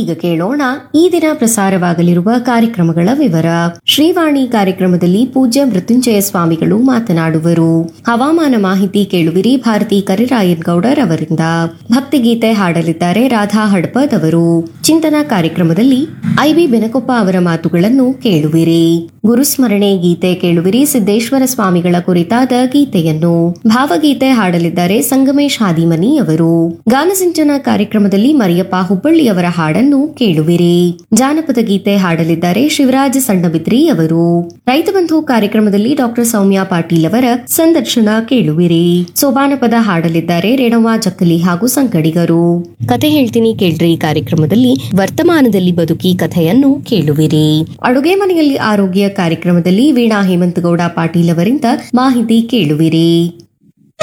ಈಗ ಕೇಳೋಣ ಈ ದಿನ ಪ್ರಸಾರವಾಗಲಿರುವ ಕಾರ್ಯಕ್ರಮಗಳ ವಿವರ ಶ್ರೀವಾಣಿ ಕಾರ್ಯಕ್ರಮದಲ್ಲಿ ಪೂಜ್ಯ ಮೃತ್ಯುಂಜಯ ಸ್ವಾಮಿಗಳು ಮಾತನಾಡುವರು ಹವಾಮಾನ ಮಾಹಿತಿ ಕೇಳುವಿರಿ ಭಾರತಿ ಕರಿರಾಯನ್ ಗೌಡರ್ ಅವರಿಂದ ಭಕ್ತಿಗೀತೆ ಹಾಡಲಿದ್ದಾರೆ ರಾಧಾ ಹಡ್ಪದ್ ಅವರು ಚಿಂತನಾ ಕಾರ್ಯಕ್ರಮದಲ್ಲಿ ಐಬಿ ಬೆನಕೊಪ್ಪ ಅವರ ಮಾತುಗಳನ್ನು ಕೇಳುವಿರಿ ಗುರುಸ್ಮರಣೆ ಗೀತೆ ಕೇಳುವಿರಿ ಸಿದ್ದೇಶ್ವರ ಸ್ವಾಮಿಗಳ ಕುರಿತಾದ ಗೀತೆಯನ್ನು ಭಾವಗೀತೆ ಹಾಡಲಿದ್ದಾರೆ ಸಂಗಮೇಶ್ ಹಾದಿಮನಿ ಅವರು ಗಾನಸಿಂಚನ ಕಾರ್ಯಕ್ರಮದಲ್ಲಿ ಮರಿಯಪ್ಪ ಹುಬ್ಬಳ್ಳಿ ಅವರ ಹಾಡನ್ನು ಕೇಳುವಿರಿ ಜಾನಪದ ಗೀತೆ ಹಾಡಲಿದ್ದಾರೆ ಶಿವರಾಜ ಸಣ್ಣಬಿದ್ರಿ ಅವರು ರೈತ ಬಂಧು ಕಾರ್ಯಕ್ರಮದಲ್ಲಿ ಡಾಕ್ಟರ್ ಸೌಮ್ಯ ಪಾಟೀಲ್ ಅವರ ಸಂದರ್ಶನ ಕೇಳುವಿರಿ ಸೋಬಾನಪದ ಹಾಡಲಿದ್ದಾರೆ ರೇಣವ್ವ ಜಕ್ಕಲಿ ಹಾಗೂ ಸಂಗಡಿಗರು ಕತೆ ಹೇಳ್ತೀನಿ ಕೇಳ್ರಿ ಕಾರ್ಯಕ್ರಮದಲ್ಲಿ ವರ್ತಮಾನದಲ್ಲಿ ಬದುಕಿ ಕಥೆಯನ್ನು ಕೇಳುವಿರಿ ಅಡುಗೆ ಮನೆಯಲ್ಲಿ ಆರೋಗ್ಯ ಕಾರ್ಯಕ್ರಮದಲ್ಲಿ ವೀಣಾ ಹೇಮಂತಗೌಡ ಪಾಟೀಲ್ ಅವರಿಂದ ಮಾಹಿತಿ ಕೇಳುವಿರಿ